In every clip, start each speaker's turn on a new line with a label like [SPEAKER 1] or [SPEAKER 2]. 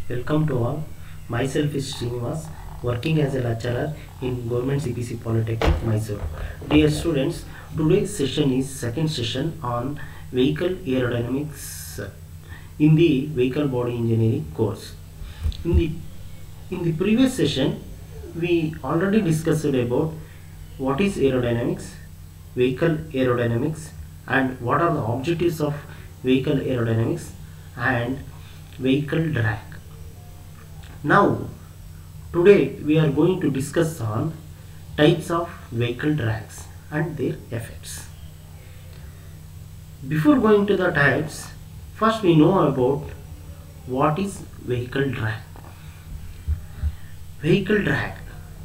[SPEAKER 1] Welcome to all. Myself is Srinivas, working as a lecturer in Government CPC Polytechnic, Mysore. Dear students, today's session is second session on vehicle aerodynamics in the vehicle body engineering course. In the in the previous session, we already discussed about what is aerodynamics, vehicle aerodynamics, and what are the objectives of vehicle aerodynamics and vehicle drag. Now, today we are going to discuss on types of vehicle drags and their effects. Before going to the types, first we know about what is vehicle drag. Vehicle drag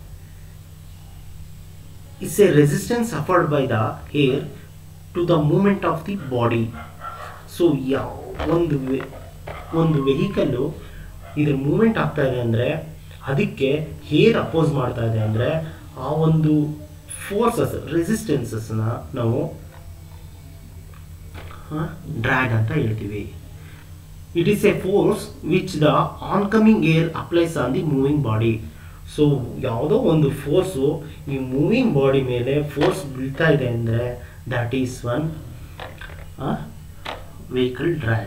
[SPEAKER 1] is a resistance suffered by the air to the movement of the body. So ಯಾವ ಒಂದು ವೆ ಒಂದು vehicle ಇದ್ರ moment ಆಗ್ತಾ ಇದೆ ಅಂದರೆ ಅದಕ್ಕೆ hair oppose ಮಾಡ್ತಾ ಇದೆ ಅಂದರೆ ಆ ಒಂದು ಫೋರ್ಸಸ್ ರೆಸಿಸ್ಟೆನ್ಸಸ್ನ ನಾವು ಡ್ರ್ಯಾಗ್ ಅಂತ ಹೇಳ್ತೀವಿ it is a force which the oncoming air applies on the moving body so ಯಾವುದೋ ಒಂದು ಫೋರ್ಸು ಈ ಮೂವಿಂಗ್ ಬಾಡಿ ಮೇಲೆ ಫೋರ್ಸ್ ಬೀಳ್ತಾ ಇದೆ ಅಂದರೆ that is one vehicle drag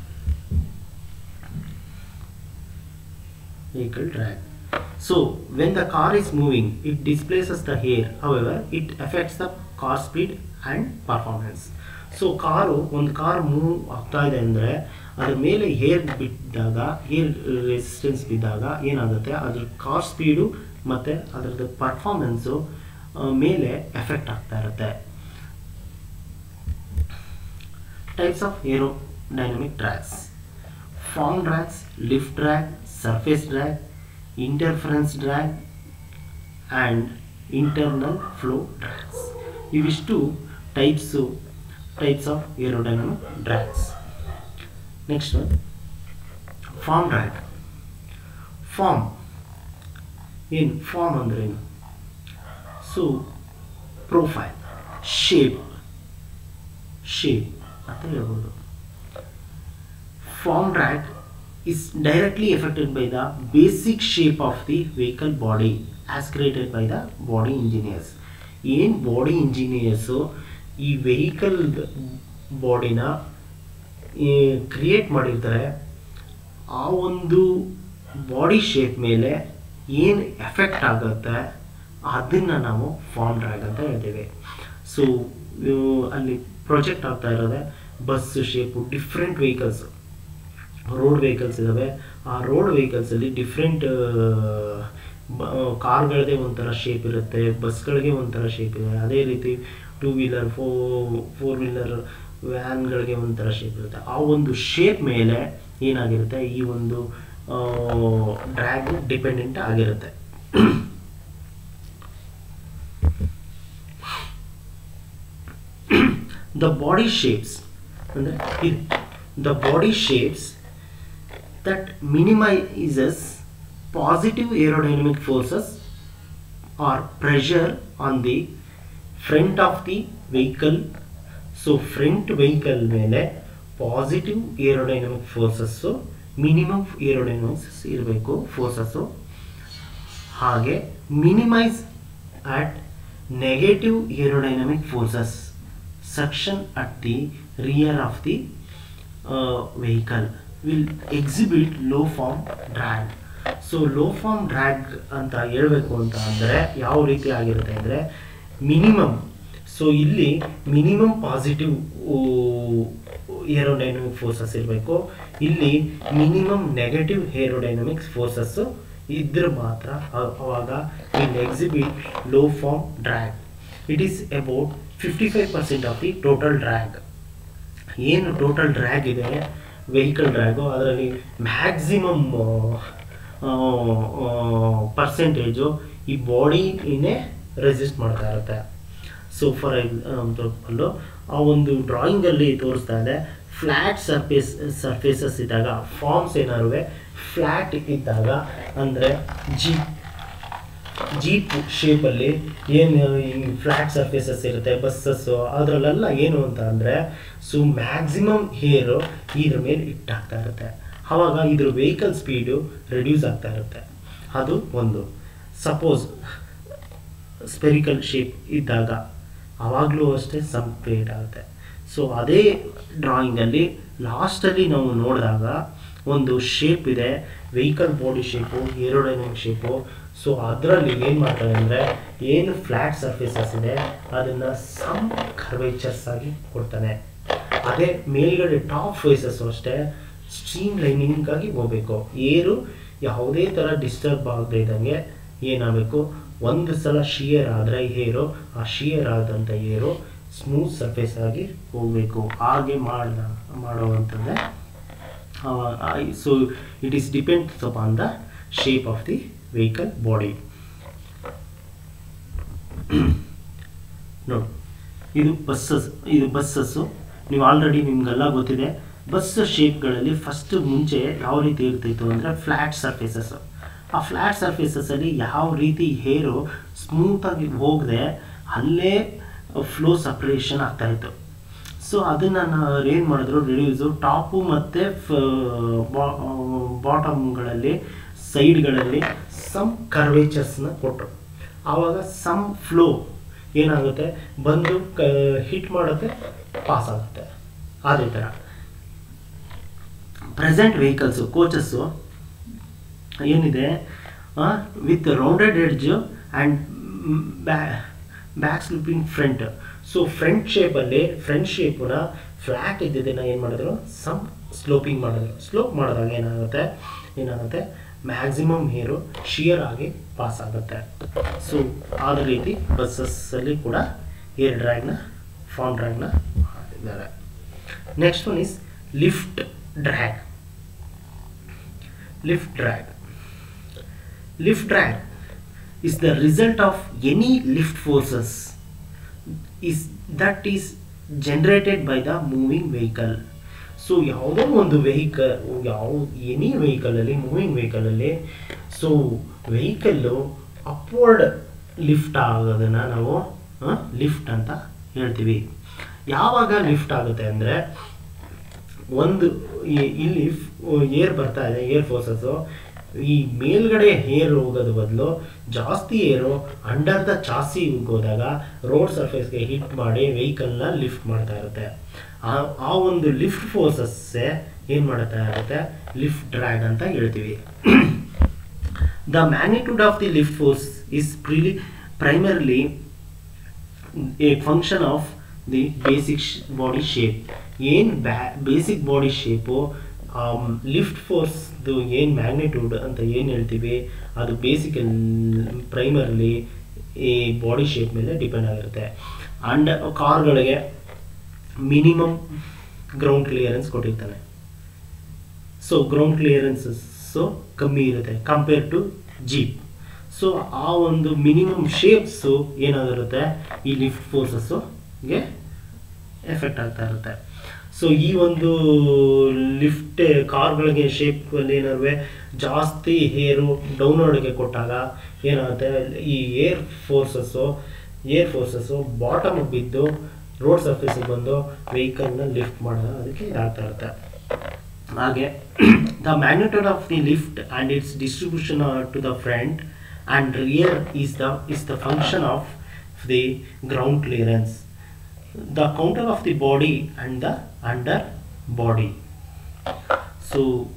[SPEAKER 1] vehicle drag so when the car is moving it displaces the air however it affects the car speed and performance so car ಒಂದು car move ಆಗ್ತಾ ಇದೆ ಅಂದರೆ ಅದ್ರ ಮೇಲೆ ಏರ್ ಬಿದ್ದಾಗ ಏರ್ ರೆಸಿಸ್ಟೆನ್ಸ್ ಬಿದ್ದಾಗ ಏನಾಗುತ್ತೆ ಅದ್ರ ಕಾರ್ ಸ್ಪೀಡು ಮತ್ತು ಅದರದ್ದು ಪರ್ಫಾರ್ಮೆನ್ಸು ಮೇಲೆ ಎಫೆಕ್ಟ್ ಆಗ್ತಾ ಇರುತ್ತೆ types of aerodynamic drags form drags lift drag surface drag interference drag and internal flow drags ಇವಿಷ್ಟು types types of aerodynamic drags next one form drag form ಏನು ಫಾರ್ಮ್ ಅಂದ್ರೇನು so profile shape shape ಅಂತ ಹೇಳ್ಬೋದು form drag is directly affected by the basic shape of the vehicle body as created by the body engineers ಏನು body engineers ಈ vehicle ಬಾಡಿನ create ಮಾಡಿರ್ತಾರೆ ಆ ಒಂದು ಬಾಡಿ ಶೇಪ್ ಮೇಲೆ ಏನು ಎಫೆಕ್ಟ್ ಆಗುತ್ತೆ ಅದನ್ನು ನಾವು ಫಾರ್ಮ್ ಡ್ರ್ಯಾಗ್ ಅಂತ ಹೇಳ್ತೇವೆ ಸೊ ಅಲ್ಲಿ ಪ್ರೊಜೆಕ್ಟ್ ಆಗ್ತಾ ಇರೋದೆ bus shape different vehicles road vehicles ಇದ್ದಾವೆ ಆ ರೋಡ್ ವೆಹಿಕಲ್ಸಲ್ಲಿ ಡಿಫ್ರೆಂಟ್ ಕಾರ್ಗಳದೇ ಒಂಥರ ಶೇಪ್ ಇರುತ್ತೆ ಬಸ್ಗಳಿಗೆ ಒಂಥರ ಶೇಪ್ ಇದೆ ಅದೇ ರೀತಿ two wheeler four four wheeler ವ್ಯಾನ್ಗಳಿಗೆ ಒಂಥರ ಶೇಪ್ ಇರುತ್ತೆ ಆ ಒಂದು ಶೇಪ್ ಮೇಲೆ ಏನಾಗಿರುತ್ತೆ ಈ ಒಂದು ಡ್ರ್ಯಾಗ್ ಡಿಪೆಂಡೆಂಟ್ ಆಗಿರುತ್ತೆ the body shapes ಅಂದರೆ the body shapes that minimizes positive aerodynamic forces or pressure on the front of the vehicle so front vehicle ಮೇಲೆ positive aerodynamic forces minimum aerodynamics ಇರಬೇಕು ಫೋರ್ಸಸ್ಸು ಹಾಗೆ minimise at negative aerodynamic forces suction at the rear of the uh, vehicle will exhibit low form drag so low form drag ಅಂತ ಹೇಳಬೇಕು ಅಂತ ಅಂದರೆ ಯಾವ ರೀತಿ ಆಗಿರುತ್ತೆ ಅಂದರೆ ಮಿನಿಮಮ್ ಸೊ ಇಲ್ಲಿ ಮಿನಿಮಮ್ ಪಾಸಿಟಿವ್ ಏರೋಡೈನಮಿಕ್ ಫೋರ್ಸಸ್ ಇರಬೇಕು ಇಲ್ಲಿ ಮಿನಿಮಮ್ ನೆಗೆಟಿವ್ ಏರೋಡೈನಮಿಕ್ಸ್ ಫೋರ್ಸಸ್ಸು ಇದ್ರೆ ಮಾತ್ರ ಅವಾಗ will exhibit low form drag it is about fifty five percent of the total drag ಏನು ಟೋಟಲ್ ಡ್ರ್ಯಾಗ್ ಇದೆ ವೆಹಿಕಲ್ ಡ್ರ್ಯಾಗು ಅದರಲ್ಲಿ ಮ್ಯಾಕ್ಸಿಮಮ್ ಪರ್ಸೆಂಟೇಜು ಈ ಬಾಡಿನೇ ರೆಸಿಸ್ಟ್ ಮಾಡ್ತಾ ಇರುತ್ತೆ ಸೊ ಫಾರ್ ಎಕ್ಸಾಂಪಲ್ಲು ಆ ಒಂದು ಡ್ರಾಯಿಂಗಲ್ಲಿ ತೋರಿಸ್ತಾ ಇದೆ ಫ್ಲ್ಯಾಟ್ ಸರ್ಫೇಸ್ ಸರ್ಫೇಸಸ್ ಇದ್ದಾಗ ಫಾರ್ಮ್ಸ್ ಏನಾರು ಫ್ಲ್ಯಾಟ್ ಇದ್ದಾಗ ಅಂದರೆ ಜಿ ಜೀಪ್ ಶೇಪಲ್ಲಿ ಏನು ಈ ಫ್ಲ್ಯಾಟ್ ಸರ್ಫೇಸಸ್ ಇರುತ್ತೆ ಬಸ್ಸಸ್ಸು ಅದರಲ್ಲೆಲ್ಲ ಏನು ಅಂತ ಅಂದರೆ ಸೊ ಮ್ಯಾಕ್ಸಿಮಮ್ ಹೇರು ಇದ್ರ ಮೇಲೆ ಇಟ್ಟಾಗ್ತಾ ಇರುತ್ತೆ ಆವಾಗ ಇದ್ರ ವೆಹಿಕಲ್ ಸ್ಪೀಡು ರೆಡ್ಯೂಸ್ ಆಗ್ತಾ ಇರುತ್ತೆ ಅದು ಒಂದು ಸಪೋಸ್ ಸ್ಪೆರಿಕಲ್ ಶೇಪ್ ಇದ್ದಾಗ ಆವಾಗಲೂ ಅಷ್ಟೇ ಸಮ್ ಕ್ರಿಯೇಟ್ ಆಗುತ್ತೆ ಸೊ ಅದೇ ಡ್ರಾಯಿಂಗಲ್ಲಿ ಲಾಸ್ಟಲ್ಲಿ ನಾವು ನೋಡಿದಾಗ ಒಂದು ಶೇಪ್ ಇದೆ vehicle body shape aerodynamic shape so ಅದರಲ್ಲಿ ಏನು ಮಾಡ್ತಾರೆ ಅಂದರೆ ಏನು ಫ್ಲ್ಯಾಟ್ ಸರ್ಫೇಸಸ್ ಇದೆ ಅದನ್ನು ಸಮ್ ಕರ್ವೇಚರ್ಸ್ ಆಗಿ ಕೊಡ್ತಾನೆ ಅದೇ ಮೇಲ್ಗಡೆ ಟಾಪ್ ಫೇಸಸ್ಸು ಅಷ್ಟೇ ಸ್ಟ್ರೀಮ್ ಲೈನಿಂಗಾಗಿ ಹೋಗಬೇಕು ಏರು ಯಾವುದೇ ಥರ ಡಿಸ್ಟರ್ಬ್ ಆಗದೆ ಇದ್ದಂಗೆ ಏನಾಗಬೇಕು ಒಂದು ಸಲ ಶಿಯರ್ ಆದರೆ ಏರು ಆ ಶಿಯರ್ ಆದಂಥ ಏರು ಸ್ಮೂತ್ ಸರ್ಫೇಸ್ ಆಗಿ ಹೋಗಬೇಕು ಹಾಗೆ ಮಾಡ ಮಾಡುವಂಥದ್ದೇ so it is depends upon the shape of the vehicle body ನೋಡಿ ಇದು ಬಸ್ಸಸ್ ಇದು ಬಸ್ಸಸ್ಸು ನೀವು ಆಲ್ರೆಡಿ ನಿಮಗೆಲ್ಲ ಗೊತ್ತಿದೆ ಬಸ್ ಶೇಪ್ಗಳಲ್ಲಿ ಫಸ್ಟ್ ಮುಂಚೆ ಯಾವ ರೀತಿ ಇರ್ತಿತ್ತು ಅಂದರೆ ಫ್ಲ್ಯಾಟ್ ಸರ್ಫೇಸಸ್ ಆ ಫ್ಲ್ಯಾಟ್ ಸರ್ಫೇಸಸಲ್ಲಿ ಯಾವ ರೀತಿ ಹೇರು ಸ್ಮೂತಾಗಿ ಹೋಗದೆ ಅಲ್ಲೇ ಫ್ಲೋ ಸಪ್ರೇಷನ್ ಆಗ್ತಾಯಿತ್ತು ಸೊ ಅದನ್ನು ನಾವು ಏನು ಮಾಡಿದ್ರು ರಿಡ್ಯೂಸು ಟಾಪು ಮತ್ತು ಬಾಟಮ್ಗಳಲ್ಲಿ ಸೈಡ್ಗಳಲ್ಲಿ ಸಮ್ ಕರ್ವೇಚರ್ಸ್ನ ಕೊಟ್ಟರು ಆವಾಗ ಸಮ್ ಫ್ಲೋ ಏನಾಗುತ್ತೆ ಬಂದು ಕ ಹಿಟ್ ಮಾಡುತ್ತೆ ಪಾಸ್ ಆಗುತ್ತೆ ಅದೇ ಥರ ಪ್ರೆಸೆಂಟ್ ವೆಹಿಕಲ್ಸು ಕೋಚಸ್ಸು ಏನಿದೆ with rounded edge and back back slipping front so front ಶೇಪಲ್ಲಿ ಫ್ರಂಟ್ ಶೇಪನ್ನ ಫ್ಲ್ಯಾಟ್ ಇದ್ದಿದ್ದನ್ನು ಏನು ಮಾಡಿದ್ರು ಸಮ್ ಸ್ಲೋಪಿಂಗ್ ಮಾಡಿದ್ರು ಸ್ಲೋಪ್ ಮಾಡಿದಾಗ ಏನಾಗುತ್ತೆ ಏನಾಗುತ್ತೆ ಮ್ಯಾಕ್ಸಿಮಮ್ ಹೇರು ಶಿಯರ್ ಆಗಿ ಪಾಸ್ ಆಗುತ್ತೆ ಸೊ ಆದ ರೀತಿ ಬಸ್ಸಸ್ಸಲ್ಲಿ ಕೂಡ ಏರ್ ಡ್ರ್ಯಾಗ್ನ ಫಾರ್ಮ್ ಡ್ರ್ಯಾಗ್ನ ಮಾಡಿದ್ದಾರೆ next one is lift drag lift drag lift drag is the result of any lift forces is that is generated by the moving vehicle so ಯಾವುದೋ ಒಂದು ವೆಹಿಕಲ್ ಯಾವ ಎನಿ ವೆಹಿಕಲಲ್ಲಿ ಮೂವಿಂಗ್ ವೆಹಿಕಲಲ್ಲಿ ಸೊ ವೆಹಿಕಲ್ಲು ಅಪ್ವರ್ಡ್ ಲಿಫ್ಟ್ ಆಗೋದನ್ನು ನಾವು lift ಅಂತ ಹೇಳ್ತೀವಿ ಯಾವಾಗ ಲಿಫ್ಟ್ ಆಗುತ್ತೆ ಅಂದರೆ ಒಂದು ಈ- ಇಲ್ಲಿ ಏರ್ ಬರ್ತಾ ಇದೆ ಏರ್ ಫೋರ್ಸಸ್ಸು ಈ ಮೇಲ್ಗಡೆ ಏರ್ ಹೋಗೋದು ಬದಲು ಜಾಸ್ತಿ ಏರು ಅಂಡರ್ ದ ಚಾಸಿ ಹೋದಾಗ ರೋಡ್ ಸರ್ಫೇಸ್ಗೆ ಹಿಟ್ ಮಾಡಿ ವೆಹಿಕಲ್ನ ಲಿಫ್ಟ್ ಮಾಡ್ತಾ ಇರುತ್ತೆ ಆ ಆ ಒಂದು ಲಿಫ್ಟ್ ಫೋರ್ಸಸ್ಸೇ ಏನು ಮಾಡ್ತಾ ಇರುತ್ತೆ ಲಿಫ್ಟ್ ಡ್ರ್ಯಾಗ್ ಅಂತ ಹೇಳ್ತೀವಿ the magnitude of the lift force is primarily primarily a function of the basic body shape ಏನು ಬ್ಯಾ ಬೇಸಿಕ್ ಬಾಡಿ ಶೇಪು ಲಿಫ್ಟ್ ಫೋರ್ಸ್ದು ಏನು ಮ್ಯಾಗ್ನಿಟ್ಯೂಡ್ ಅಂತ ಏನು ಹೇಳ್ತೀವಿ ಅದು ಬೇಸಿಕ್ ಪ್ರೈಮರ್ಲಿ ಈ ಬಾಡಿ ಶೇಪ್ ಮೇಲೆ ಡಿಪೆಂಡ್ ಆಗಿರುತ್ತೆ ಅಂಡ್ ಕಾರ್ಗಳಿಗೆ ಮಿನಿಮಮ್ ಗ್ರೌಂಡ್ ಕ್ಲಿಯರೆನ್ಸ್ ಕೊಟ್ಟಿರ್ತಾನೆ ಸೊ ಗ್ರೌಂಡ್ ಕ್ಲಿಯರೆನ್ಸಸ್ಸು ಕಮ್ಮಿ ಇರುತ್ತೆ ಕಂಪೇರ್ ಟು ಜೀಪ್ ಸೊ ಆ ಒಂದು ಮಿನಿಮಮ್ ಶೇಪ್ಸು ಏನಾಗಿರುತ್ತೆ ಈ ಲಿಫ್ಟ್ ಫೋರ್ಸಸ್ಸುಗೆ ಎಫೆಕ್ಟ್ ಆಗ್ತಾ ಇರುತ್ತೆ ಸೊ ಈ ಒಂದು ಲಿಫ್ಟ್ ಕಾರ್ಗಳಿಗೆ ಶೇಪಲ್ಲಿ ಏನಾದ್ರು ಜಾಸ್ತಿ ಹೇರು ಡೌನ್ವರ್ಡ್ಗೆ ಕೊಟ್ಟಾಗ ಏನಾಗುತ್ತೆ ಈ air forces air forces bottom ಬಿದ್ದು ರೋಡ್ ಸರ್ಫೇಸಿಗೆ ಬಂದು ವೆಹಿಕಲ್ನ ಲಿಫ್ಟ್ ಮಾಡೋದು ಅದಕ್ಕೆ ಇದಾಗ್ತಾ ಇರುತ್ತೆ ಹಾಗೆ the magnitude of the lift and its distribution to the front and rear is the is the function of the ground clearance the counter of the body and the under body so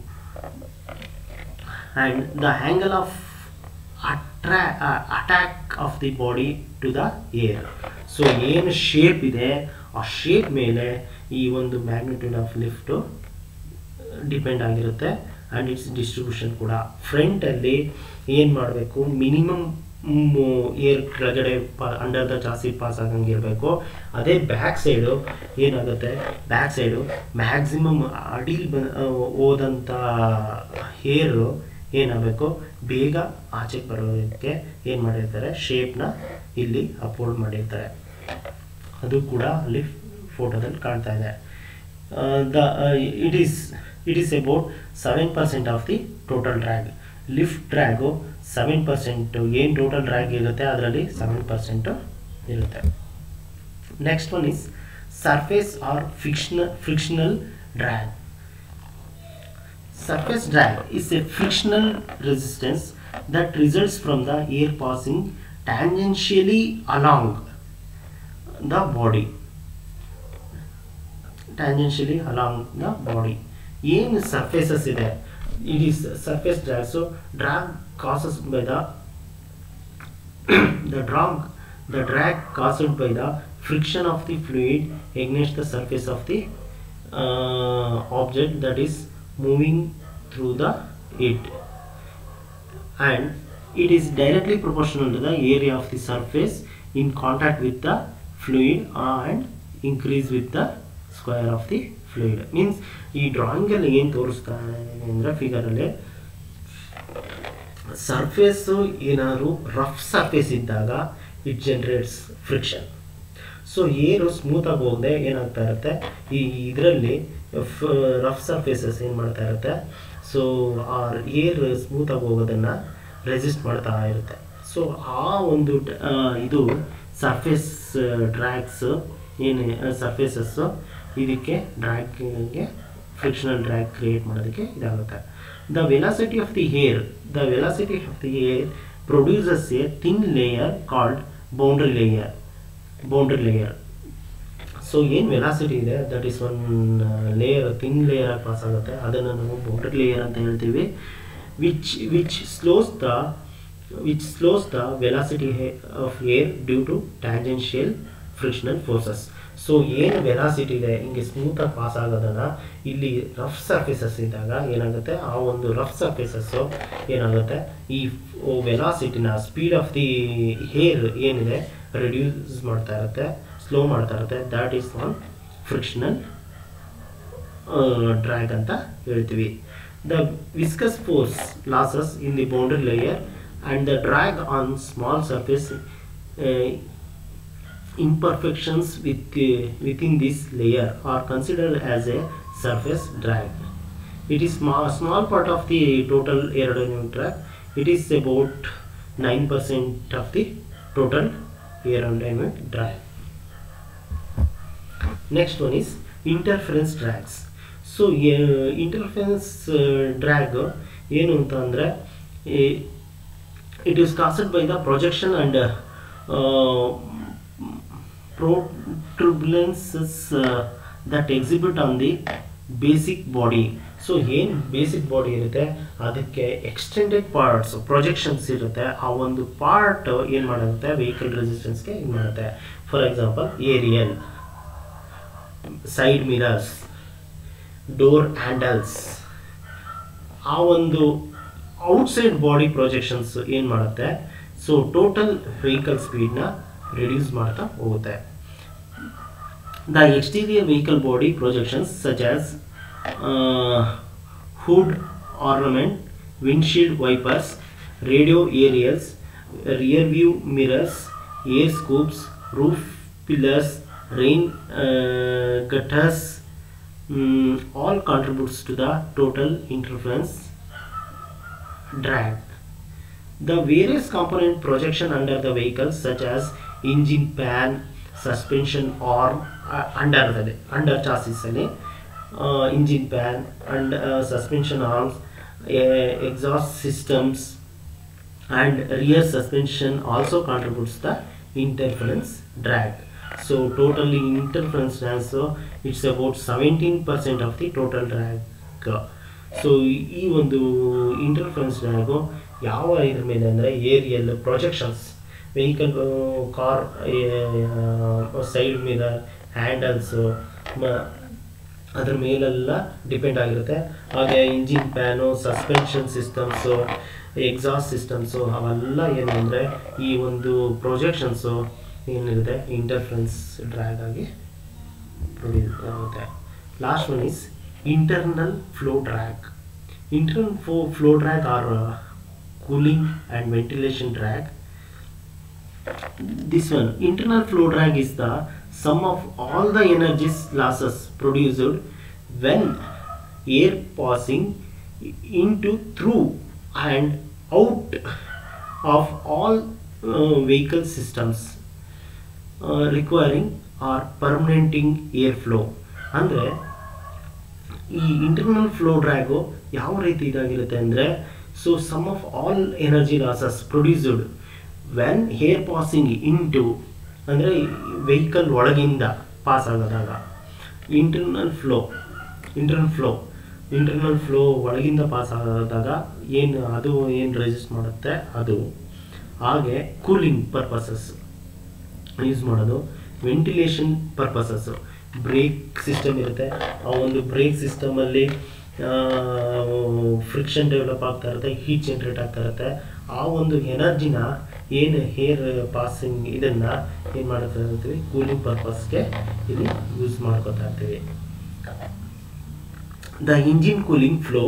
[SPEAKER 1] and the angle of attra- uh, attack of the body to the air so ಏನು shape ಇದೆ ಆ shape ಮೇಲೆ ಈ ಒಂದು magnitude of lift depend ಆಗಿರುತ್ತೆ and its distribution ಕೂಡ ಫ್ರಂಟಲ್ಲಿ ಏನು ಮಾಡಬೇಕು ಮಿನಿಮಮ್ ಏರ್ ಕೆಳಗಡೆ ಪಾ ಅಂಡರ್ ದ ಜಾಸ್ತಿ ಪಾಸ್ ಆಗಂಗೆ ಇರಬೇಕು ಅದೇ ಬ್ಯಾಕ್ ಸೈಡು ಏನಾಗುತ್ತೆ ಬ್ಯಾಕ್ ಸೈಡು ಮ್ಯಾಕ್ಸಿಮಮ್ ಅಡಿಲ್ ಬ ಹೋದಂಥ ಹೇರು ಏನಾಗಬೇಕು ಬೇಗ ಆಚೆಗೆ ಬರೋದಕ್ಕೆ ಏನು ಮಾಡಿರ್ತಾರೆ ಶೇಪ್ನ ಇಲ್ಲಿ ಅಪ್ಲೋಡ್ ಮಾಡಿರ್ತಾರೆ ಅದು ಕೂಡ ಅಲ್ಲಿ ಫೋಟೋದಲ್ಲಿ ಕಾಣ್ತಾ ಇದೆ the it is it is about seven percent of the total drag lift drag seven percent ಏನು ಟೋಟಲ್ ಡ್ರ್ಯಾಗ್ ಇರುತ್ತೆ ಅದರಲ್ಲಿ ಸೆವೆನ್ ಪರ್ಸೆಂಟು ಇರುತ್ತೆ next one is surface or friction frictional drag surface drag is a frictional resistance that results from the air passing tangentially along the body tangentially along the body ಏನು surfaces ಇದೆ it is surface drag so drag causes by the the drag the drag caused by the friction of the fluid against the surface of the uh, object that is moving through the it and it is directly proportional to the area of the surface in contact with the fluid and increase with the square of the fluid means ಈ ಡ್ರಾಯಿಂಗಲ್ಲಿ ಏನು ತೋರಿಸ್ತಾ ಅಂದರೆ ಫಿಗರಲ್ಲಿ surface ಏನಾದ್ರು rough surface ಇದ್ದಾಗ it generates friction so air ಸ್ಮೂತಾಗಿ ಹೋಗದೆ ಏನಾಗ್ತಾ ಇರುತ್ತೆ ಈ ಇದರಲ್ಲಿ ರಫ್ ಸರ್ಫೇಸಸ್ ಏನು ಮಾಡ್ತಾ ಇರುತ್ತೆ ಸೊ ಆ ಏರ್ ಸ್ಮೂತಾಗಿ ಹೋಗೋದನ್ನು ರೆಸಿಸ್ಟ್ ಮಾಡ್ತಾ ಇರುತ್ತೆ ಸೊ ಆ ಒಂದು ಡ- ಆ, ಇದು ಸರ್ಫೇಸ್ ಡ್ರ್ಯಾಗ್ಸ್ ಏನು ಸರ್ಫೇಸಸ್ಸು ಇದಕ್ಕೆ ಡ್ರ್ಯಾಗ್ಗೆ ಫ್ರಿಕ್ಷನಲ್ ಡ್ರ್ಯಾಗ್ ಕ್ರಿಯೇಟ್ ಮಾಡೋದಕ್ಕೆ ಇದಾಗುತ್ತೆ the velocity of the air the velocity of the air produces a thin layer called boundary layer boundary layer so ಏನು ವೆಲಾಸಿಟಿ ಇದೆ that is one layer thin layer ಆಗಿ pass ಆಗುತ್ತೆ ಅದನ್ನು ನಾವು boundary layer ಅಂತ ಹೇಳ್ತೀವಿ which which slows the which slows the velocity of air due to tangential frictional forces so ಏನು velocity ಇದೆ ಹಿಂಗೆ ಸ್ಮೂತಾಗಿ ಪಾಸ್ ಆಗೋದನ್ನು ಇಲ್ಲಿ ರಫ್ ಸರ್ಫೇಸಸ್ ಇದ್ದಾಗ ಏನಾಗುತ್ತೆ ಆ ಒಂದು ರಫ್ ಸರ್ಫೇಸಸ್ಸು ಏನಾಗುತ್ತೆ ಈ ವೆಲಾಸಿಟಿನ ಸ್ಪೀಡ್ ಆಫ್ ದಿ ಹೇರ್ ಏನಿದೆ ರಿಡ್ಯೂಸ್ ಮಾಡ್ತಾ ಇರುತ್ತೆ ಸ್ಲೋ ಮಾಡ್ತಾ ಇರುತ್ತೆ that is on frictional drag ಅಂತ ಹೇಳ್ತೀವಿ the viscous force losses in the boundary layer and the drag on small surface imperfections with, uh, within this layer are considered as a surface drag. It is small, small part of the total aerodynamic drag. It is about 9% of the total aerodynamic drag. Next one is interference drags. So interference drag ಏನು ಅಂತ ಅಂದರೆ it is caused by the projection and protuberances uh, that exhibit on the basic body so ಏನು basic body ಇರುತ್ತೆ ಅದಕ್ಕೆ extended parts projections ಇರುತ್ತೆ ಆ ಒಂದು part ಏನು ಮಾಡುತ್ತೆ ವೆಹಿಕಲ್ ರೆಸಿಸ್ಟೆನ್ಸ್ಗೆ ಇದು ಮಾಡುತ್ತೆ for example aerial side mirrors door handles ಆ ಒಂದು ಔಟ್ಸೈಡ್ ಬಾಡಿ ಪ್ರೊಜೆಕ್ಷನ್ಸ್ ಏನು ಮಾಡುತ್ತೆ ಸೊ ಟೋಟಲ್ ವೆಹಿಕಲ್ ಸ್ಪೀಡ್ನ ರಿಡ್ಯೂಸ್ ಮಾಡ್ತಾ ಹೋಗುತ್ತೆ the exterior vehicle body projections such as hood ornament windshield wipers radio aerials rear view mirrors air scoops roof pillars rain gutters mm, all contributes to the total interference drag the various component projection under the vehicle such as engine pan suspension arm uh, under the under chassis ಅಲ್ಲಿ uh, engine pan and uh, suspension arms uh, exhaust systems and rear suspension also contributes the interference drag so totally interference drag so it's about 17% of the total drag so ಈ ಒಂದು interference drag ಯಾವ ಇದ್ರ ಮೇಲೆ ಅಂದರೆ aerial projections vehicle car side mirror handles ಅದ್ರ ಮೇಲೆಲ್ಲ depend ಆಗಿರುತ್ತೆ ಹಾಗೆ engine pan suspension systems exhaust systems ಅವೆಲ್ಲ ಏನು ಅಂದರೆ ಈ ಒಂದು ಪ್ರೊಜೆಕ್ಷನ್ಸು ಏನಿರುತ್ತೆ ಇಂಟರ್ಫರೆನ್ಸ್ ಡ್ರ್ಯಾಗ್ ಆಗಿ ಪ್ರೊಡ್ಯೂಸ್ ಆಗುತ್ತೆ last one is internal flow drag internal flow, flow drag are uh, cooling and ventilation drag this one internal flow drag is the sum of all the energies losses produced when air passing into through and out of all uh, vehicle systems uh, requiring or permanenting airflow ಅಂದರೆ ಈ internal flow drag ಯಾವ ರೀತಿ ಇದಾಗಿರುತ್ತೆ ಅಂದರೆ so sum of all energy losses produced when air passing into ಅಂದರೆ vehicle ಒಳಗಿಂದ pass ಆಗೋದಾಗ internal flow internal flow internal flow ಒಳಗಿಂದ ಪಾಸ್ ಆದಾಗ ಏನು ಅದು ಏನು ರೆಜಿಸ್ಟ್ ಮಾಡುತ್ತೆ ಅದು ಹಾಗೆ ಕೂಲಿಂಗ್ ಪರ್ಪಸಸ್ ಯೂಸ್ ಮಾಡೋದು ವೆಂಟಿಲೇಷನ್ ಪರ್ಪಸಸ್ಸು ಬ್ರೇಕ್ ಸಿಸ್ಟಮ್ ಇರುತ್ತೆ ಆ ಒಂದು ಬ್ರೇಕ್ ಸಿಸ್ಟಮಲ್ಲಿ ಫ್ರಿಕ್ಷನ್ ಡೆವಲಪ್ ಆಗ್ತಾ ಇರುತ್ತೆ ಹೀಟ್ ಜನ್ರೇಟ್ ಆಗ್ತಾ ಇರುತ್ತೆ ಆ ಒಂದು ಎನರ್ಜಿನ ಏನು ಹೇರ್ ಪಾಸಿಂಗ್ ಇದನ್ನು ಏನು ಮಾಡ್ತಾ ಇರ್ತೀವಿ ಕೂಲಿಂಗ್ ಪರ್ಪಸ್ಗೆ ಇಲ್ಲಿ ಯೂಸ್ ಮಾಡ್ಕೊತಾ ಇರ್ತೀವಿ the engine cooling flow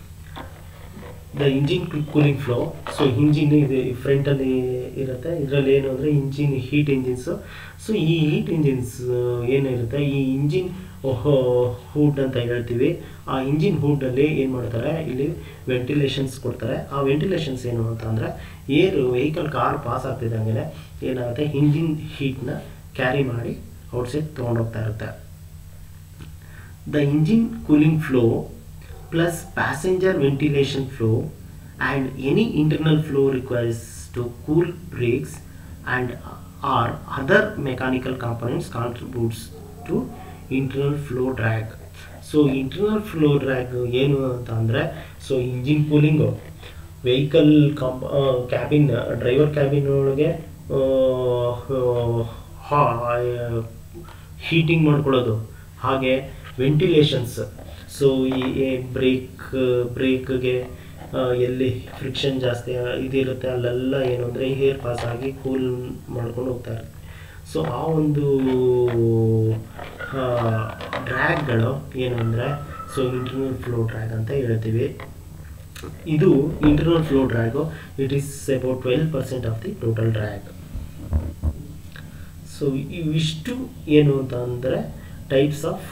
[SPEAKER 1] the engine cooling flow so engine ಇದು ಫ್ರಂಟಲ್ಲಿ ಇರುತ್ತೆ ಇದರಲ್ಲಿ ಏನು ಅಂದರೆ ಇಂಜಿನ್ ಹೀಟ್ ಇಂಜಿನ್ಸು ಸೊ ಈ ಹೀಟ್ ಇಂಜಿನ್ಸ್ ಏನಿರುತ್ತೆ ಈ ಇಂಜಿನ್ ಹೂಡ್ ಅಂತ ಹೇಳ್ತೀವಿ ಆ ಇಂಜಿನ್ ಹೂಡಲ್ಲಿ ಏನು ಮಾಡ್ತಾರೆ ಇಲ್ಲಿ ವೆಂಟಿಲೇಷನ್ಸ್ ಕೊಡ್ತಾರೆ ಆ ವೆಂಟಿಲೇಷನ್ಸ್ ಏನು ಅಂತ ಅಂದರೆ ಏರ್ ವೆಹಿಕಲ್ ಕಾರ್ ಪಾಸ್ ಆಗ್ತಿದ್ದಂಗೆ ಏನಾಗುತ್ತೆ ಇಂಜಿನ್ ಹೀಟ್ನ ಕ್ಯಾರಿ ಮಾಡಿ ಔಟ್ಸೈಡ್ ತೊಗೊಂಡೋಗ್ತಾ ಇರುತ್ತೆ the engine cooling flow plus passenger ventilation flow and any internal flow requires to cool brakes and or other mechanical components contributes to internal flow drag so internal flow drag ಏನು ಅಂತ ಅಂದರೆ so engine cooling vehicle comp cabin driver cabin ಒಳಗೆ heating ಮಾಡ್ಕೊಳ್ಳೋದು ಹಾಗೆ ventilations so ಈ brake ಬ್ರೇಕ್ಗೆ ಎಲ್ಲಿ friction ಜಾಸ್ತಿ ಇದಿರುತ್ತೆ ಅಲ್ಲೆಲ್ಲ ಏನು ಅಂದರೆ ಹೇರ್ ಪಾಸ್ ಆಗಿ ಕೂಲ್ ಮಾಡ್ಕೊಂಡು ಹೋಗ್ತಾ ಇರುತ್ತೆ ಸೊ ಆ ಒಂದು ಡ್ರ್ಯಾಗ್ಗಳು ಏನು ಅಂದರೆ ಸೊ ಇಂಟರ್ನಲ್ ಫ್ಲೋ ಡ್ರ್ಯಾಗ್ ಅಂತ ಹೇಳ್ತೀವಿ ಇದು internal flow drag it is about twelve percent of the total drag so ಇವಿಷ್ಟು ಏನು ಅಂತ ಅಂದರೆ ಟೈಪ್ಸ್ ಆಫ್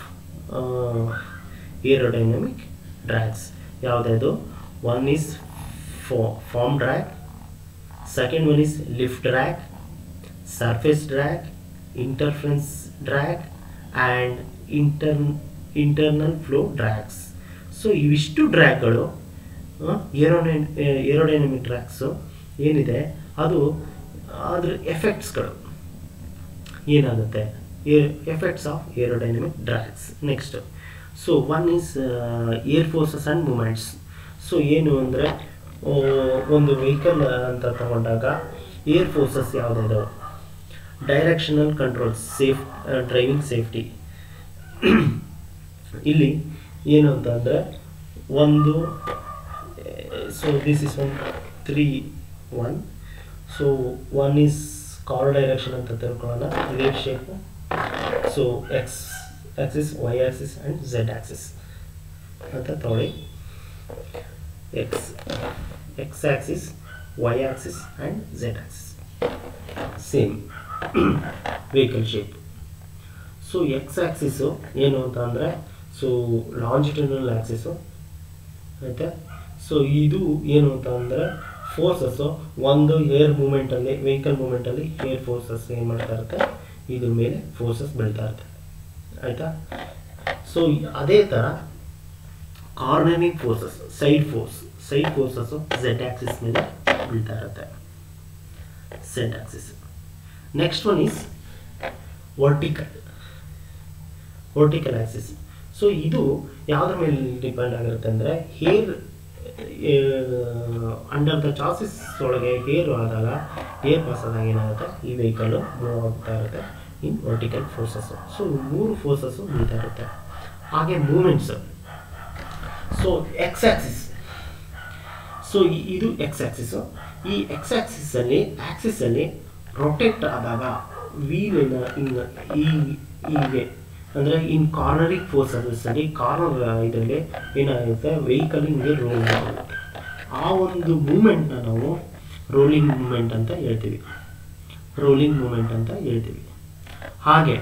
[SPEAKER 1] ಏರೋಡೈನಮಿಕ್ ಡ್ರ್ಯಾಗ್ಸ್ ಯಾವುದ್ಯಾವುದು one is for form drag second one is lift drag surface drag interference drag and intern internal flow drags so ಇವಿಷ್ಟು ಡ್ರ್ಯಾಗ್ಗಳು ಏರೋಡೈ aerodynamic ಡ್ರ್ಯಾಗ್ಸು ಏನಿದೆ ಅದು ಅದ್ರ ಎಫೆಕ್ಟ್ಸ್ಗಳು ಏನಾಗುತ್ತೆ effects of aerodynamic drags next so one is air forces and moments so ಏನು ಅಂದರೆ ಒಂದು ವೆಹಿಕಲ್ ಅಂತ ತಗೊಂಡಾಗ ಏರ್ ಫೋರ್ಸಸ್ ಯಾವುದಿದಾವೆ directional control safe driving safety ಇಲ್ಲಿ ಏನು ಅಂತ ಅಂದರೆ ಒಂದು so this is one three one so one is car direction ಅಂತ ತಿಳ್ಕೊಳ್ಳೋಣ ಇದೇ shape so X axis Y axis and Z axis ಅಂತ ತಗೊಳ್ಳಿ X X axis Y axis and Z axis same vehicle shape so X axis ಏನು ಅಂತ ಅಂದರೆ so longitudinal axis ಆಯಿತಾ so ಇದು ಏನು ಅಂತ ಅಂದರೆ ಫೋರ್ಸಸ್ಸು ಒಂದು ಏರ್ ಮೂಮೆಂಟಲ್ಲಿ ವೆಹಿಕಲ್ ಮೂಮೆಂಟಲ್ಲಿ ಏರ್ ಫೋರ್ಸಸ್ ಏನು ಮಾಡ್ತಾ ಇರುತ್ತೆ ಇದ್ರ ಮೇಲೆ ಫೋರ್ಸಸ್ ಬೆಳೀತಾ ಇರುತ್ತೆ ಆಯಿತಾ ಸೊ ಅದೇ ಥರ cornering forces side force side forces Z axis ಮೇಲೆ ಬೀಳ್ತಾ ಇರುತ್ತೆ Z axis next one is vertical vertical axis so ಇದು ಯಾವುದ್ರ ಮೇಲೆ ಡಿಪೆಂಡ್ ಆಗಿರುತ್ತೆ ಅಂದರೆ ಹೇರ್ ಅಂಡರ್ ದ ಚಾಸಿಸ್ ಒಳಗೆ ಹೇರ್ ಆದಾಗ ಏರ್ ಪಾಸ್ ಆದಾಗ ಏನಾಗುತ್ತೆ ಈ ವೆಹಿಕಲ್ಲು ಮೂವ್ ಆಗ್ತಾ ಇರುತ್ತೆ ಇನ್ ವರ್ಟಿಕಲ್ ಫೋರ್ಸಸ್ಸು ಸೊ ಮೂರು ಫೋರ್ಸಸ್ಸು ಬೀಳ್ತಾ ಇರುತ್ತೆ ಹಾಗೆ moments so X axis so ಇದು ಎಕ್ಸ್ ಆಕ್ಸಿಸು ಈ ಎಕ್ಸ್ ಆಕ್ಸಿಸಲ್ಲಿ ಆಕ್ಸಿಸಲ್ಲಿ ರೊಟೇಟ್ ಆದಾಗ ವೀಲಿನ ಹಿಂಗೆ ಈ ಹೀಗೆ ಅಂದರೆ ಇನ್ ಕಾರ್ನರಿಂಗ್ ಫೋರ್ಸಲ್ಲಿ ಕಾರ್ನರ್ ಇದರಲ್ಲಿ ಏನಾಗುತ್ತೆ ವೆಹಿಕಲ್ ಹಿಂಗೆ ರೋಲ್ ಆಗುತ್ತೆ ಆ ಒಂದು ಮೂಮೆಂಟ್ನ ನಾವು ರೋಲಿಂಗ್ ಮೂಮೆಂಟ್ ಅಂತ ಹೇಳ್ತೀವಿ ರೋಲಿಂಗ್ ಮೂಮೆಂಟ್ ಅಂತ ಹೇಳ್ತೀವಿ ಹಾಗೆ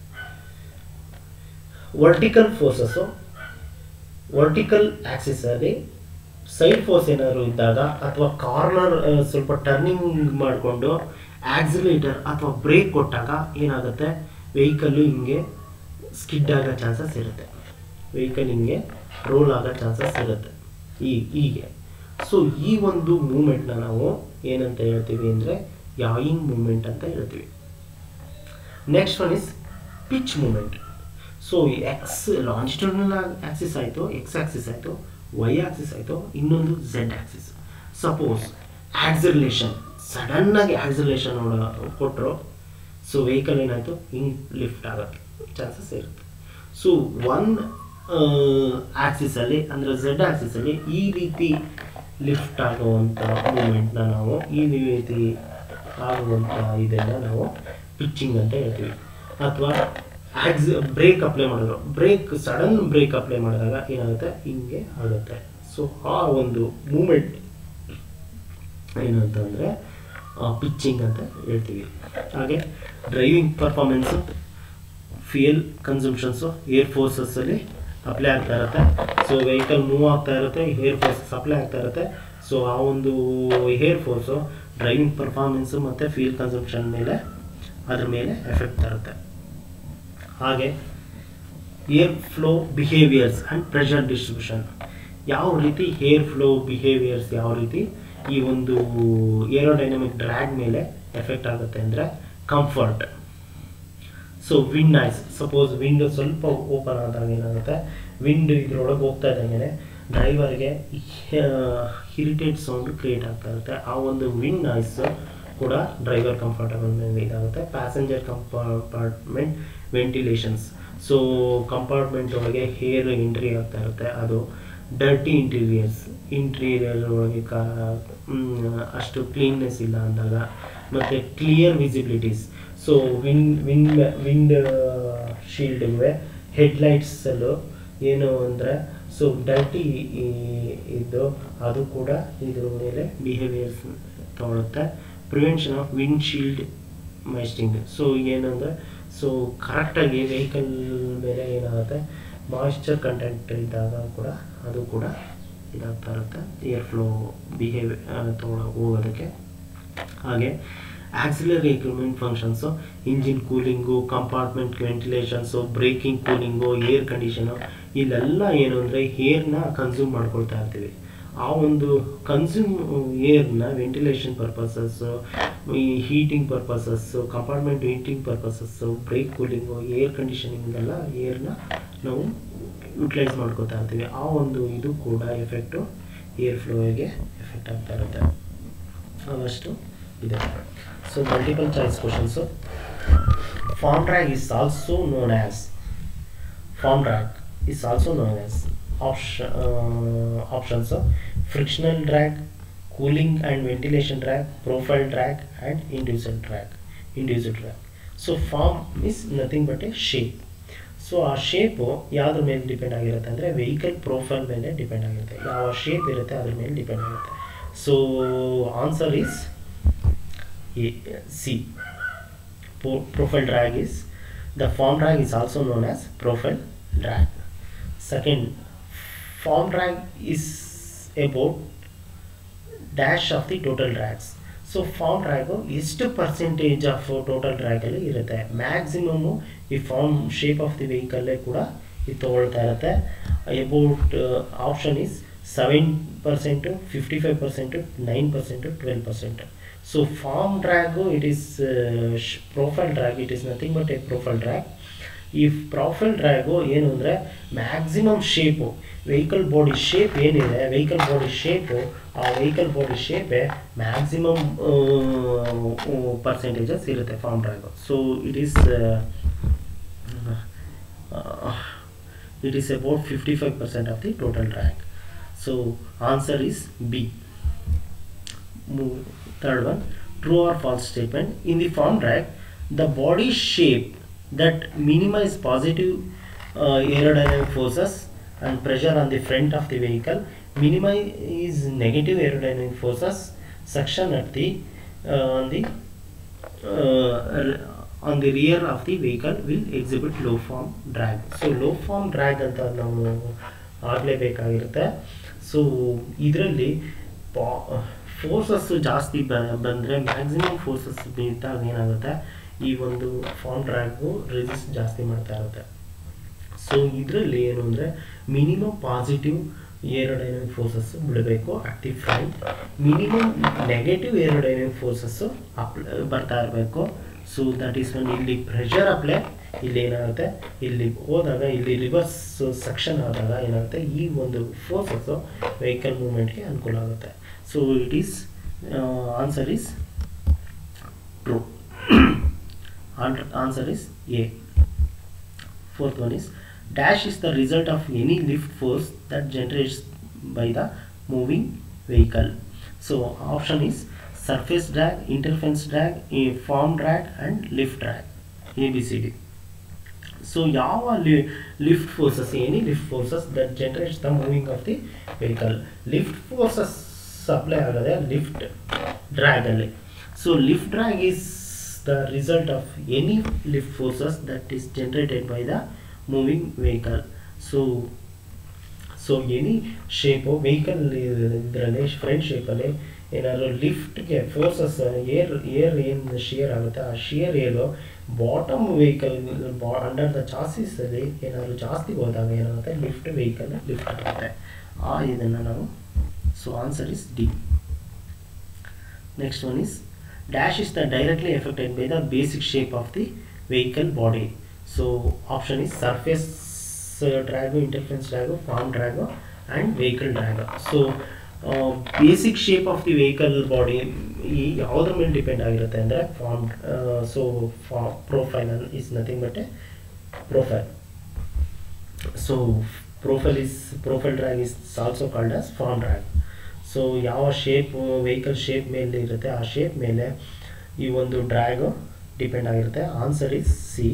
[SPEAKER 1] ವರ್ಟಿಕಲ್ ಫೋರ್ಸಸ್ಸು ವರ್ಟಿಕಲ್ ಆಕ್ಸಿಸಲ್ಲಿ ಸೈಡ್ ಫೋರ್ಸ್ ಏನಾದ್ರು ಇದ್ದಾಗ ಅಥವಾ ಕಾರ್ನರ್ ಸ್ವಲ್ಪ ಟರ್ನಿಂಗ್ ಮಾಡಿಕೊಂಡು ಆಕ್ಸಿಲೇಟರ್ ಅಥವಾ ಬ್ರೇಕ್ ಕೊಟ್ಟಾಗ ಏನಾಗುತ್ತೆ ವೆಹಿಕಲ್ಲು ಹಿಂಗೆ ಸ್ಕಿಡ್ ಆಗೋ ಚಾನ್ಸಸ್ ಇರುತ್ತೆ ವೆಹಿಕಲ್ ಹಿಂಗೆ ರೋಲ್ ಆಗೋ ಚಾನ್ಸಸ್ ಇರುತ್ತೆ ಈ ಹೀಗೆ ಸೊ ಈ ಒಂದು ಮೂಮೆಂಟ್ನ ನಾವು ಏನಂತ ಹೇಳ್ತೀವಿ ಅಂದರೆ ಯಾಯಿಂಗ್ ಮೂಮೆಂಟ್ ಅಂತ ಹೇಳ್ತೀವಿ next one is pitch moment so X longitudinal axis ಆಯಿತು ಎಕ್ಸ್ ಆಕ್ಸಿಸ್ ಆಯಿತು ವೈ ಆಕ್ಸಿಸ್ ಆಯಿತು ಇನ್ನೊಂದು ಝೆಡ್ ಆಕ್ಸಿಸ್ ಸಪೋಸ್ ಆಕ್ಸಲೇಷನ್ ಸಡನ್ನಾಗಿ ಆಕ್ಸಲೇಷನ್ ಕೊಟ್ಟರು ಸೊ ವೆಹಿಕಲ್ ಏನಾಯಿತು ಹಿಂಗೆ ಲಿಫ್ಟ್ ಆಗುತ್ತೆ ಚಾನ್ಸಸ್ ಇರುತ್ತೆ ಸೊ ಒನ್ ಆಕ್ಸಿಸಲ್ಲಿ ಅಂದರೆ ಝೆಡ್ ಆಕ್ಸಿಸಲ್ಲಿ ಈ ರೀತಿ ಲಿಫ್ಟ್ ಆಗುವಂಥ ಮೂಮೆಂಟ್ನ ನಾವು ಈ ರೀತಿ ಆಗುವಂಥ ಇದನ್ನು ನಾವು ಪಿಚ್ಚಿಂಗ್ ಅಂತ ಹೇಳ್ತೀವಿ ಅಥವಾ ಆಕ್ಸ್ ಬ್ರೇಕ್ ಅಪ್ಲೈ ಮಾಡಿದ್ರು ಬ್ರೇಕ್ ಸಡನ್ ಬ್ರೇಕ್ ಅಪ್ಲೈ ಮಾಡಿದಾಗ ಏನಾಗುತ್ತೆ ಹಿಂಗೆ ಆಗುತ್ತೆ ಸೊ ಆ ಒಂದು ಮೂಮೆಂಟ್ ಏನಂತಂದರೆ ಪಿಚ್ಚಿಂಗ್ ಅಂತ ಹೇಳ್ತೀವಿ ಹಾಗೆ driving performance fuel consumptions air ಫೋರ್ಸಸ್ಸಲ್ಲಿ ಅಪ್ಲೈ ಆಗ್ತಾ ಇರುತ್ತೆ ಸೊ ವೆಹಿಕಲ್ ಮೂವ್ ಆಗ್ತಾ ಇರುತ್ತೆ ಏರ್ ಫೋರ್ಸಸ್ ಅಪ್ಲೈ ಆಗ್ತಾ ಇರುತ್ತೆ ಸೊ ಆ ಒಂದು ಏರ್ ಫೋರ್ಸು ಡ್ರೈವಿಂಗ್ ಪರ್ಫಾರ್ಮೆನ್ಸು ಮತ್ತು ಫ್ಯೂಯಲ್ ಕನ್ಸಂಪ್ಷನ್ ಮೇಲೆ ಅದ್ರ ಮೇಲೆ ಎಫೆಕ್ಟ್ ತರುತ್ತೆ ಹಾಗೆ air flow behaviours and pressure distribution ಯಾವ ರೀತಿ ಏರ್ ಫ್ಲೋ ಬಿಹೇವಿಯರ್ಸ್ ಯಾವ ರೀತಿ ಈ ಒಂದು ಏರೋಡೈನಮಿಕ್ ಡ್ರ್ಯಾಗ್ ಮೇಲೆ ಎಫೆಕ್ಟ್ ಆಗುತ್ತೆ ಅಂದರೆ comfort so wind noise suppose wind ಸ್ವಲ್ಪ ಓಪನ್ ಆದಾಗ ಏನಾಗುತ್ತೆ ವಿಂಡ್ ಇದ್ರೊಳಗೆ ಹೋಗ್ತಾ ಇದ್ದಂಗೆ ಡ್ರೈವರ್ಗೆ ಇರಿಟೇಟ್ ಸೌಂಡ್ ಕ್ರಿಯೇಟ್ ಆಗ್ತಾ ಇರುತ್ತೆ ಆ ಒಂದು ವಿಂಡ್ ನಾಯ್ಸ್ ಕೂಡ ಡ್ರೈವರ್ ಕಂಫರ್ಟಬಲ್ ಮೇಲೆ ಇದಾಗುತ್ತೆ passenger compartment ventilations so compartment ಒಳಗೆ ಹೇರ್ ಎಂಟ್ರಿ ಆಗ್ತಾ ಇರುತ್ತೆ ಅದು ಡರ್ಟಿ ಇಂಟೀರಿಯರ್ಸ್ ಇಂಟೀರಿಯರ್ ಒಳಗೆ ಕಾ ಮ್, ಅಷ್ಟು ಕ್ಲೀನ್ನೆಸ್ ಇಲ್ಲ ಅಂದಾಗ ಮತ್ತು clear visibilities so wind wind wind ಶೀಲ್ಡ್ಗೆ ಹೆಡ್ಲೈಟ್ಸಲ್ಲೂ ಏನು ಅಂದರೆ ಸೊ ಡರ್ಟಿ ಇದ್ದು ಅದು ಕೂಡ ಇದ್ರ ಮೇಲೆ ಬಿಹೇವಿಯರ್ಸ್ ತಗೊಳುತ್ತೆ prevention of windshield misting so ಏನಂದರೆ ಸೊ ಕರೆಕ್ಟಾಗಿ ವೆಹಿಕಲ್ ಮೇಲೆ ಏನಾಗುತ್ತೆ ಮಾಯಿಶ್ಚರ್ ಕಂಟೆಂಟ್ ಇದ್ದಾಗ ಕೂಡ ಅದು ಕೂಡ ಇದಾಗ್ತಾ ಇರುತ್ತೆ ಏರ್ ಫ್ಲೋ ಬಿಹೇವ್ ತೊಗೊಳೋ ಹೋಗೋದಕ್ಕೆ ಹಾಗೆ auxiliary equipment functions engine cooling compartment ventilations braking cooling air condition ಇಲ್ಲೆಲ್ಲ ಏನು ಅಂದರೆ ಏರ್ನ ಕನ್ಸ್ಯೂಮ್ ಮಾಡ್ಕೊಳ್ತಾ ಇರ್ತೀವಿ ಆ ಒಂದು ಕನ್ಸ್ಯೂಮ್ ಏರ್ನ ವೆಂಟಿಲೇಷನ್ ಪರ್ಪಸಸ್ಸು ಈ heating purposes compartment heating purposes brake cooling air ಕಂಡೀಷನಿಂಗೆಲ್ಲ ಏರ್ನ ನಾವು ಯುಟಿಲೈಸ್ ಮಾಡ್ಕೋತಾ ಇರ್ತೀವಿ ಆ ಒಂದು ಇದು ಕೂಡ ಎಫೆಕ್ಟು ಏರ್ ಫ್ಲೋಗೆ ಎಫೆಕ್ಟ್ ಆಗ್ತಾ ಇರುತ್ತೆ ಅವಷ್ಟು ಇದೆ so multiple choice questions form drag is also known as form drag is also known as option options frictional drag cooling and ventilation drag profile drag and induced drag induced drag so form is nothing but a shape so ಆ shape ಯಾವುದ್ರ ಮೇಲೆ depend ಆಗಿರುತ್ತೆ ಅಂದರೆ vehicle profile ಮೇಲೆ depend ಆಗಿರುತ್ತೆ ಯಾವ shape ಇರುತ್ತೆ ಅದ್ರ ಮೇಲೆ ಡಿಪೆಂಡ್ ಆಗುತ್ತೆ so answer is C profile drag is the form drag is also known as profile drag second form drag is about dash of the total drags so form drag ಎಷ್ಟು percentage of total ಡ್ರ್ಯಾಗಲ್ಲಿ ಇರುತ್ತೆ maximum ಈ form shape of the ವೆಹಿಕಲ್ಲೇ ಕೂಡ ಇದು ತೊಗೊಳ್ತಾ ಇರುತ್ತೆ about option is seven percent fifty five percent nine percent twelve percent so form drag it is profile drag it is nothing but a profile drag ಈ profile drag ಏನು ಅಂದರೆ maximum shape vehicle body shape ಏನಿದೆ vehicle body shape ಆ vehicle body ಶೇಪೇ maximum percentages ಇರುತ್ತೆ form drag so it is it is about 55% of the total drag so answer is b Move. third one true or false statement in the form drag the body shape that minimize positive uh, aerodynamic forces and pressure on the front of the vehicle minimize negative aerodynamic forces suction at the uh, on the uh, on the rear of the vehicle will exhibit low form drag so low form drag ಅಂತ ನಾವು ಆಗಲೇಬೇಕಾಗಿರುತ್ತೆ so ಇದರಲ್ಲಿ forces ಜಾಸ್ತಿ ಬ ಬಂದರೆ maximum forces ಬಿದ್ದಾಗ ಏನಾಗುತ್ತೆ ಈ ಒಂದು ಫಾರ್ಮ್ ಡ್ರ್ಯಾಗು ರೆಸಿಸ್ಟ್ ಜಾಸ್ತಿ ಮಾಡ್ತಾ ಇರುತ್ತೆ ಸೊ ಇದರಲ್ಲಿ ಏನು ಅಂದರೆ ಮಿನಿಮಮ್ ಪಾಸಿಟಿವ್ ಏರೋಡೈನಮಿಕ್ ಫೋರ್ಸಸ್ ಬಿಡಬೇಕು at the front minimum negative aerodynamic forces up ಬರ್ತಾ ಇರಬೇಕು ಸೊ ದಟ್ ಈಸ್ ಒನ್ ಇಲ್ಲಿ ಪ್ರೆಷರ್ ಅಪ್ಲೈ ಇಲ್ಲಿ ಏನಾಗುತ್ತೆ ಇಲ್ಲಿ ಹೋದಾಗ ಇಲ್ಲಿ ರಿವರ್ಸ್ ಸೆಕ್ಷನ್ ಆದಾಗ ಏನಾಗುತ್ತೆ ಈ ಒಂದು ಫೋರ್ಸಸ್ಸು ವೆಹಿಕಲ್ ಮೂವ್ಮೆಂಟ್ಗೆ ಅನುಕೂಲ ಆಗುತ್ತೆ so it is answer is true answer is A fourth one is dash is the result of any lift force that generates by the moving vehicle so option is surface drag interference drag a form drag and lift drag abcd so ಯಾವ lift forces any lift forces that generates the moving of the vehicle lift forces supply ಆಗೋದೆ lift ಡ್ರ್ಯಾಗಲ್ಲಿ so lift drag is the result of any lift forces that is generated by the moving vehicle so so any shape vehicle ಇದರಲ್ಲಿ front ಶೇಪಲ್ಲಿ ಏನಾದರೂ ಲಿಫ್ಟ್ಗೆ forces air air ಏನು share ಆಗುತ್ತೆ ಆ share air bottom vehicle ಬಾ under the ಚಾಸಿಸಲ್ಲಿ ಏನಾದರೂ ಜಾಸ್ತಿ ಹೋದಾಗ ಏನಾಗುತ್ತೆ ಲಿಫ್ಟ್ ವೆಹಿಕಲ್ ಲಿಫ್ಟ್ ಆಗುತ್ತೆ ಆ ಇದನ್ನು ನಾವು so answer is D next one is dash is the directly affected by the basic shape of the vehicle body so option is surface drag interference drag form drag and vehicle drag so basic shape of the vehicle body ಈ ಯಾವುದ್ರ ಮೇಲೆ depend ಆಗಿರುತ್ತೆ ಅಂದರೆ form so ಫಾ profile is nothing but a profile so profile is profile drag is also called as form drag so ಯಾವ shape vehicle shape ಮೇಲೆ ಇರುತ್ತೆ ಆ ಶೇಪ್ ಮೇಲೆ ಈ ಒಂದು ಡ್ರ್ಯಾಗು ಡಿಪೆಂಡ್ ಆಗಿರುತ್ತೆ answer is C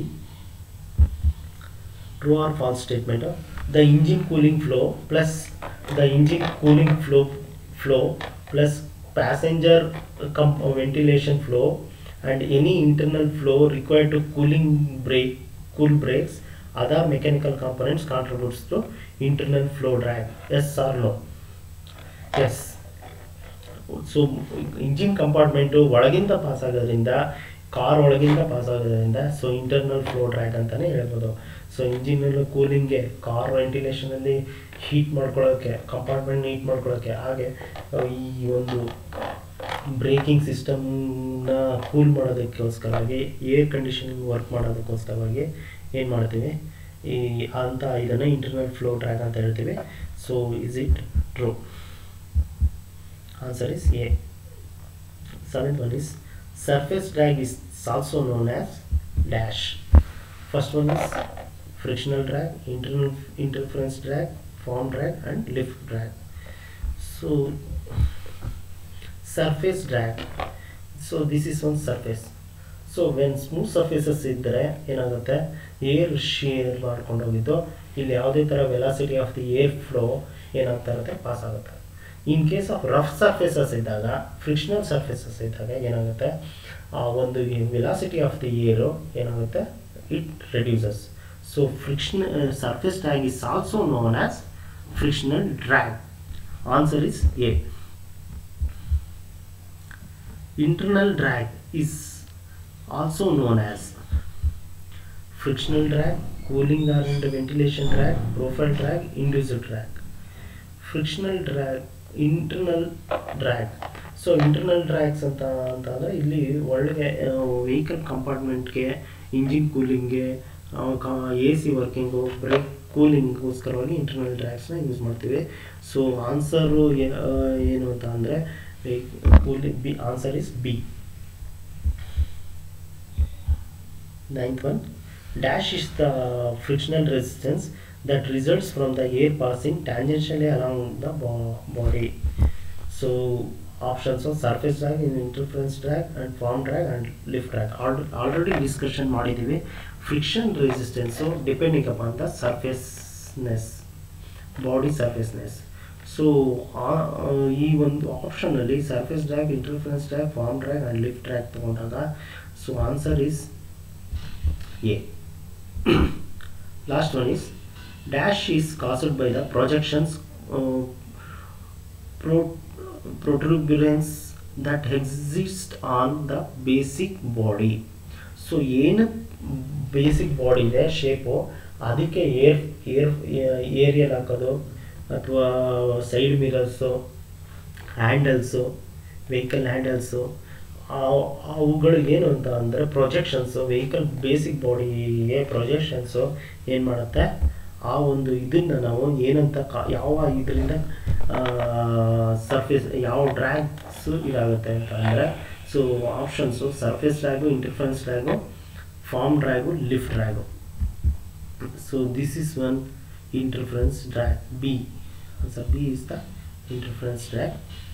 [SPEAKER 1] true or false statement the engine cooling flow plus the engine cooling flow flow plus passenger comp ventilation flow and any internal flow required to cooling brake cool brakes other mechanical components contributes to internal flow drag yes or no yes so engine compartment ಒಳಗಿಂದ pass ಆಗೋದ್ರಿಂದ car ಒಳಗಿಂದ pass ಆಗೋದ್ರಿಂದ so internal flow drag ಅಂತಲೇ ಹೇಳ್ಬೋದು so ಇಂಜಿನಲ್ಲಿ ಕೂಲಿಂಗ್ಗೆ car ವೆಂಟಿಲೇಷನಲ್ಲಿ heat ಮಾಡ್ಕೊಳ್ಳೋಕ್ಕೆ ಕಂಪಾರ್ಟ್ಮೆಂಟ್ ಹೀಟ್ ಮಾಡ್ಕೊಳ್ಳೋಕ್ಕೆ ಹಾಗೆ ಈ ಒಂದು ಬ್ರೇಕಿಂಗ್ ಸಿಸ್ಟಮ್ನ ಕೂಲ್ ಮಾಡೋದಕ್ಕೋಸ್ಕರವಾಗಿ ಏರ್ ಕಂಡೀಷನಿಂಗ್ ವರ್ಕ್ ಮಾಡೋದಕ್ಕೋಸ್ಕರವಾಗಿ ಏನು ಮಾಡ್ತೀವಿ ಈ ಅಂತ ಇದನ್ನು ಇಂಟರ್ನಲ್ ಫ್ಲೋ ಡ್ರ್ಯಾಗ್ ಅಂತ ಹೇಳ್ತೀವಿ so is it true answer is a seventh one is surface drag is also known as dash first one is frictional drag, internal interference drag, form drag and lift drag. So surface drag. So this is one surface. So when smooth surfaces ಇದ್ದರೆ ಏನಾಗುತ್ತೆ air share ಮಾಡ್ಕೊಂಡು ಹೋಗಿದ್ದು ಇಲ್ಲಿ ಯಾವುದೇ ಥರ velocity of the air flow ಏನಾಗ್ತಾ ಇರುತ್ತೆ pass ಆಗುತ್ತೆ in case of rough surfaces ಇದ್ದಾಗ ಫ್ರಿಕ್ಷನಲ್ ಸರ್ಫೇಸಸ್ ಇದ್ದಾಗ ಏನಾಗುತ್ತೆ ಆ ಒಂದು ವೆಲಾಸಿಟಿ ಆಫ್ ದಿ ಏರು ಏನಾಗುತ್ತೆ it reduces So friction uh, surface drag is also known as frictional drag. Answer is A. Internal drag is also known as frictional drag, cooling and ventilation drag, profile drag, induced drag. Frictional drag, internal drag. So internal drags ಅಂತ ಅಂತ ಅಂದರೆ ಇಲ್ಲಿ ಒಳಗೆ vehicle ಕಂಪಾರ್ಟ್ಮೆಂಟ್ಗೆ engine ಕೂಲಿಂಗ್ಗೆ A C working brake ಕೂಲಿಂಗ್ಗೋಸ್ಕರವಾಗಿ internal ಡ್ರ್ಯಾಗ್ಸ್ನ use ಮಾಡ್ತೀವಿ ಸೊ ಆನ್ಸರು ಏನು ಅಂತ ಅಂದರೆ cooling B answer is B ninth one dash is the frictional resistance that results from the air passing tangentially along the bo- body. So options are surface drag, interference drag and form drag and lift drag. Al- already discussion ಮಾಡಿದ್ದೀವಿ friction resistance depending upon the surfaceness body surfaceness so ಈ ಒಂದು ಆಪ್ಷನಲ್ಲಿ surface drag interference drag form drag and lift drag ತೊಗೊಂಡಾಗ so answer is A last one is dash is caused by the projections pro protuberance that exist on the basic body so ಏನು basic body ಇದೆ shape ಅದಕ್ಕೆ air air aerial ಹಾಕೋದು ಅಥವಾ side mirrors handles vehicle handles ಅವುಗಳು ಏನು ಅಂತ ಅಂದರೆ ಪ್ರೊಜೆಕ್ಷನ್ಸು vehicle basic ಬಾಡಿಗೆ ಪ್ರೊಜೆಕ್ಷನ್ಸು ಏನು ಮಾಡುತ್ತೆ ಆ ಒಂದು ಇದನ್ನು ನಾವು ಏನಂತ ಕಾ ಯಾವ ಇದರಿಂದ ಸರ್ಫೇಸ್ ಯಾವ ಡ್ರ್ಯಾಗ್ಸು ಇದಾಗುತ್ತೆ ಅಂತ ಅಂದರೆ so options surface drag interference drag form drag lift drag so this is one interference drag b answer b is the interference drag